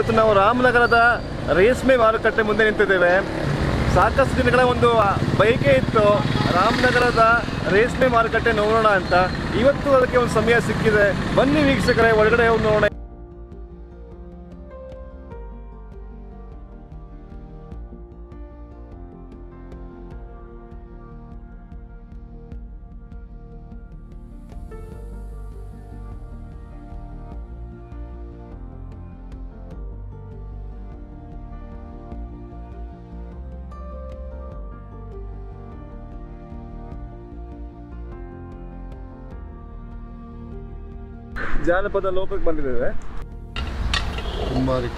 ಇವತ್ತು ನಾವು ರಾಮನಗರದ ರೇಷ್ಮೆ ಮಾರುಕಟ್ಟೆ ಮುಂದೆ ನಿಂತಿದ್ದೇವೆ ಸಾಕಷ್ಟು ದಿನಗಳ ಒಂದು ಬೈಕೆ ಇತ್ತು ರಾಮನಗರದ ರೇಷ್ಮೆ ಮಾರುಕಟ್ಟೆ ನೋಡೋಣ ಅಂತ ಇವತ್ತು ಅದಕ್ಕೆ ಒಂದು ಸಮಯ ಸಿಕ್ಕಿದೆ ಬನ್ನಿ ವೀಕ್ಷಕರೇ ಒಳಗಡೆ ಒಂದು ನೋಡೋಣ ಜಾನಪದ ಲೋಕಕ್ಕೆ ಬಂದಿದ್ದೇವೆ ಕುಂಬಾರಿ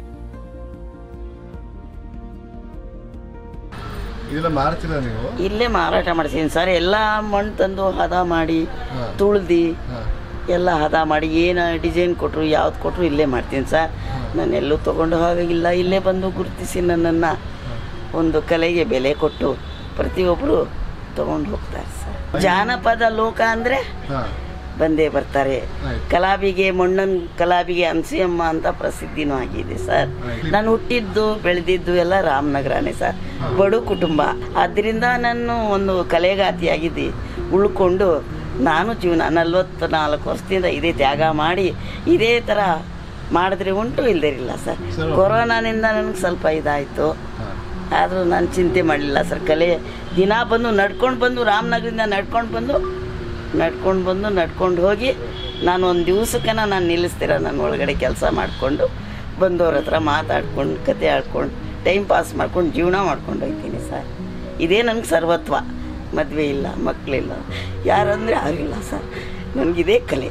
ಇದೆಲ್ಲ ಮಾರ್ತೀರಾ ನೀವು ಇಲ್ಲೇ ಮಾರಾಟ ಮಾಡ್ತೀನಿ ಸರ್ ಎಲ್ಲ ಮಣ್ಣು ತಂದು ಹದ ಮಾಡಿ ಹಾ. ತುಳ್ದು ಹಾ. ಎಲ್ಲ ಹದ ಮಾಡಿ ಏನು ಡಿಸೈನ್ ಕೊಟ್ಟರು ಯಾವ್ದು ಕೊಟ್ಟರು ಇಲ್ಲೇ ಮಾಡ್ತೀನಿ ಸರ್ ನಾನು ಎಲ್ಲೂ ತೊಗೊಂಡು ಹೋಗಿಲ್ಲ ಇಲ್ಲೇ ಬಂದು ಗುರುತಿಸಿ ನನ್ನನ್ನು ಒಂದು ಕಲೆಗೆ ಬೆಲೆ ಕೊಟ್ಟು ಪ್ರತಿಯೊಬ್ಬರು ತಗೊಂಡು ಹೋಗ್ತಾರೆ ಸರ್ ಜಾನಪದ ಲೋಕ ಅಂದರೆ ಹಾ. ಬಂದೇ ಬರ್ತಾರೆ ಆಯ್ತು. ಕಲಾವಿಗೆ ಮೊಣ್ಣನ್ ಕಲಾವಿಗೆ ಅನ್ಸಿಯಮ್ಮ ಅಂತ ಪ್ರಸಿದ್ಧಿನೂ ಆಗಿದೆ ಸರ್ ಆಯ್ತು. ನಾನು ಹುಟ್ಟಿದ್ದು ಬೆಳೆದಿದ್ದು ಎಲ್ಲ ರಾಮನಗರನೇ ಸರ್ ಬಡು ಕುಟುಂಬ ಆದ್ದರಿಂದ ನಾನು ಒಂದು ಕಲೆಗಾತಿಯಾಗಿದ್ದು ಉಳ್ಕೊಂಡು ನಾನು ಜೀವನ ನಲ್ವತ್ತು ನಾಲ್ಕು ವರ್ಷದಿಂದ ಇದೇ ತ್ಯಾಗ ಮಾಡಿ ಇದೇ ಥರ ಮಾಡಿದ್ರೆ ಉಂಟು ಇಲ್ದಿರಿಲ್ಲ ಸರ್ ಸರ್. ಕೊರೋನಾನಿಂದ ನನಗೆ ಸ್ವಲ್ಪ ಇದಾಯಿತು ಹಾ. ಆದರೂ ನಾನು ಚಿಂತೆ ಮಾಡಲಿಲ್ಲ ಸರ್ ಕಲೆ ದಿನ ಬಂದು ನಡ್ಕೊಂಡು ಬಂದು ರಾಮನಗರದಿಂದ ನಡ್ಕೊಂಡು ಬಂದು ನಡ್ಕೊಂಡು ಬಂದು ನಡ್ಕೊಂಡು ಹೋಗಿ ನಾನು ಒಂದು ದಿವಸಕ್ಕನ ನಾನು ನಿಲ್ಲಿಸ್ತೀರ ನಾನು ಒಳಗಡೆ ಕೆಲಸ ಮಾಡಿಕೊಂಡು ಬಂದವ್ರ ಹತ್ರ ಮಾತಾಡ್ಕೊಂಡು ಕತೆ ಆಡ್ಕೊಂಡು ಟೈಮ್ ಪಾಸ್ ಮಾಡ್ಕೊಂಡು ಜೀವನ ಮಾಡ್ಕೊಂಡು ಹೋಗ್ತೀನಿ ಸರ್ ಇದೇ ನನಗೆ ಸರ್ವತ್ವ ಮದುವೆ ಇಲ್ಲ ಮಕ್ಕಳಿಲ್ಲ ಯಾರಂದರೆ ಯಾರಿಲ್ಲ ಸರ್ ನನಗಿದೇ ಕಲೆ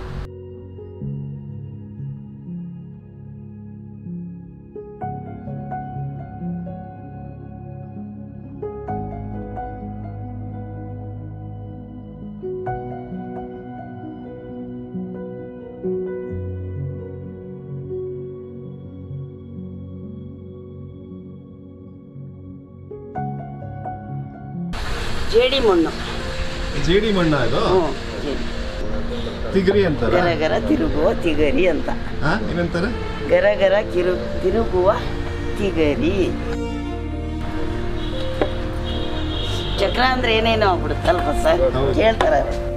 ಜೇಡಿ ಮಣ್ಣು ಜೇಡಿ ಮಣ್ಣ ಇದು ಹ್ಞೂ ಜೇಡಿ ತಿಗರಿ ಅಂತಾರ ಗರಗರ ತಿರುಗುವ ತಿಗರಿ ಅಂತ ಹಾ ಏನಂತಾರೆ ಗರಗರ ಕಿರು ತಿರುಗುವ ತಿಗರಿ ಚಕ್ರ ಅಂದ್ರೆ ಏನೇನೋ ಆಗ್ಬಿಡುತ್ತಲ್ವ ಸರ್ ಹೌದು. ಹೇಳ್ತಾರ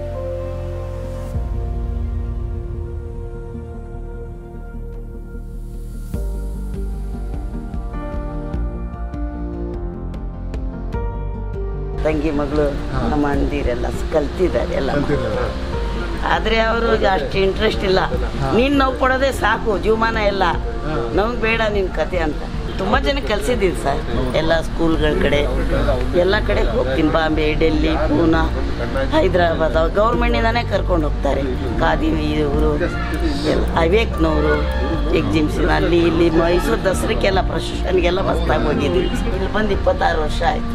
ತಂಗಿ ಮಗಳು ಹಾ. ನಮ್ಮ ಅಣ್ಣದಿರೆಲ್ಲ ಕಲ್ತಿದ್ದಾರೆ ಎಲ್ಲ ಕಲ್ತಿರಲ್ಲ ಆದ್ರೆ ಅವ್ರಿಗೆ ಅಷ್ಟು ಇಂಟ್ರೆಸ್ಟ್ ಇಲ್ಲ ನೀನ್ ನಾವು ಕೊಡೋದೇ ಸಾಕು ಜೀವಮಾನ ಎಲ್ಲ ಹಾ. ನಮ್ಗೆ ಬೇಡ ನಿನ್ ಕತೆ ಅಂತ ತುಂಬಾ ಜನ ಕಲ್ಸಿದ್ದೀನಿ ಸರ್ ಎಲ್ಲ ಸ್ಕೂಲ್ಗಳ ಕಡೆ ಎಲ್ಲ ಕಡೆ ಹೋಗ್ತೀನಿ ಬಾಂಬೆ ಡೆಲ್ಲಿ ಪೂನಾ ಹೈದರಾಬಾದ್ ಗೌರ್ಮೆಂಟಿಂದಾನೇ ಕರ್ಕೊಂಡು ಹೋಗ್ತಾರೆ ಖಾದಿ ಇವರು ಅವೇಕ್ನವರು ಎಕ್ಸಿಬಿಷನ್ ಅಲ್ಲಿ ಇಲ್ಲಿ ಮೈಸೂರು ದಸರಕ್ಕೆಲ್ಲ ಪ್ರಶಸ್ತಿಗೆಲ್ಲ ಮಸ್ತಾಗಿ ಹೋಗಿದ್ದೀವಿ ಇಲ್ಲಿ ಬಂದು ಇಪ್ಪತ್ತಾರು ವರ್ಷ ಆಯ್ತು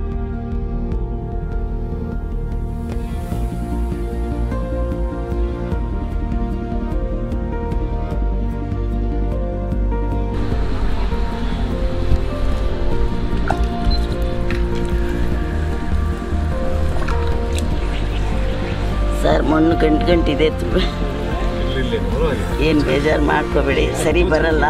ಸರ್ ಮಣ್ಣು ಗಂಟು ಗಂಟಿದೆ ತುಂಬ ಏನು ಬೇಜಾರು ಮಾಡ್ಕೋಬೇಡಿ ಸರಿ ಬರಲ್ಲ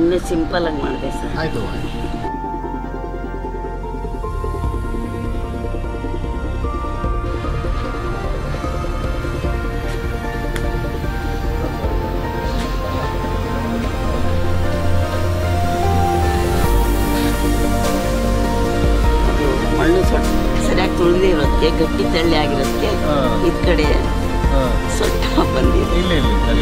ಸುಮ್ಮನೆ ಸಿಂಪಲ್ ಆಗಿ ಮಾಡಿದೆ ಸರ್ ಆಯ್ತು ಆಯ್ತು ಅದು ಮಣ್ಣು ಸೊಟ್ಟು ಸರಿಯಾಗಿ ತುಳಿದಿರೋದಕ್ಕೆ ಗಟ್ಟಿ ತಳ್ಳಿ ಆಗಿರೋದಕ್ಕೆ ಹಾ. ಇದ್ ಕಡೆ ಹಾಂ ಸೊಟ್ಟ ಬಂದಿದೆ ಇಲ್ಲ ಇಲ್ಲ ಸರಿ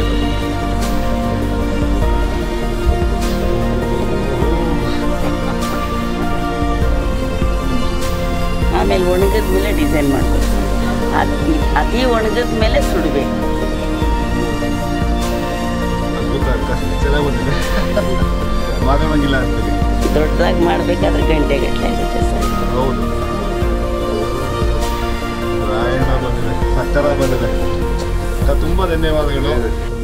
ಆಮೇಲೆ ಒಣಗಿದ ಮೇಲೆ ಡಿಸೈನ್ ಮಾಡಬೇಕು ಅತಿ ಅತಿ ಒಣಗಿದ ಮೇಲೆ ಸುಡಬೇಕು ಅದ್ಭುತ ಅಕ್ಕ ಚೆನ್ನಾಗಿ ಬಂದಿದೆ ಮಾತಾಡೋಂಗಿಲ್ಲ ಅಂತೀವಿ ದೊಡ್ಡದಾಗಿ ಮಾಡಬೇಕಾದ್ರೆ ಗಂಟೆ ಗಟ್ಟಲೆ ಆಗುತ್ತೆ ಸರ್ ಹೌದು ರಾಯಣ್ಣ ಬಂದಿದೆ ಸಕ್ಕರ ಬಂದಿದೆ ಅಕ್ಕ ತುಂಬ ಧನ್ಯವಾದಗಳು